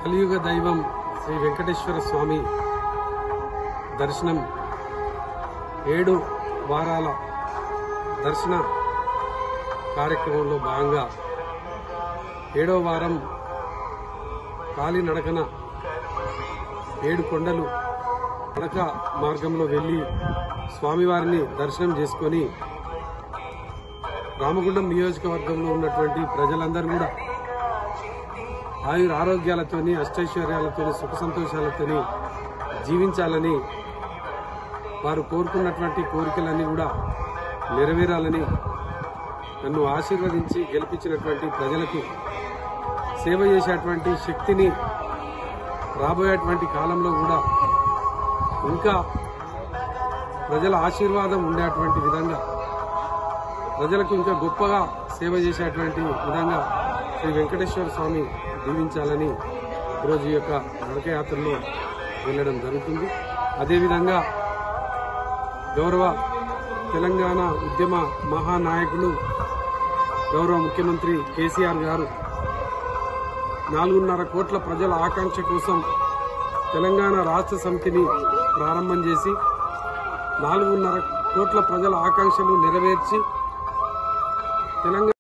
కలియుగ దైవం శ్రీ వెంకటేశ్వర స్వామి దర్శనం ఏడు వారాల దర్శన కార్యక్రమంలో భాగంగా ఏడో వారం కాలినడకన ఏడు కొండలు నడక మార్గంలో వెళ్లి స్వామివారిని దర్శనం చేసుకొని రామగుండం నియోజకవర్గంలో ఉన్నటువంటి ప్రజలందరూ కూడా ఆయుర ఆరోగ్యాలతోని అష్టైశ్వర్యాలతోని సుఖ సంతోషాలతోని జీవించాలని వారు కోరుకున్నటువంటి కోరికలన్నీ కూడా నెరవేరాలని నన్ను ఆశీర్వదించి గెలిపించినటువంటి ప్రజలకు సేవ చేసేటువంటి శక్తిని రాబోయేటువంటి కాలంలో కూడా ఇంకా ప్రజల ఆశీర్వాదం ఉండేటువంటి విధంగా ప్రజలకు ఇంకా గొప్పగా సేవ చేసేటువంటి విధంగా శ్రీ వెంకటేశ్వర స్వామి దీవించాలని ఈరోజు ఈ యొక్క నడకయాత్రలో వెళ్ళడం జరుగుతుంది అదేవిధంగా గౌరవ తెలంగాణ ఉద్యమ మహానాయకులు గౌరవ ముఖ్యమంత్రి కేసీఆర్ గారు నాలుగున్నర కోట్ల ప్రజల ఆకాంక్ష కోసం తెలంగాణ రాష్ట్ర సమితిని ప్రారంభం చేసి నాలుగున్నర కోట్ల ప్రజల ఆకాంక్షలు నెరవేర్చి తెలంగాణ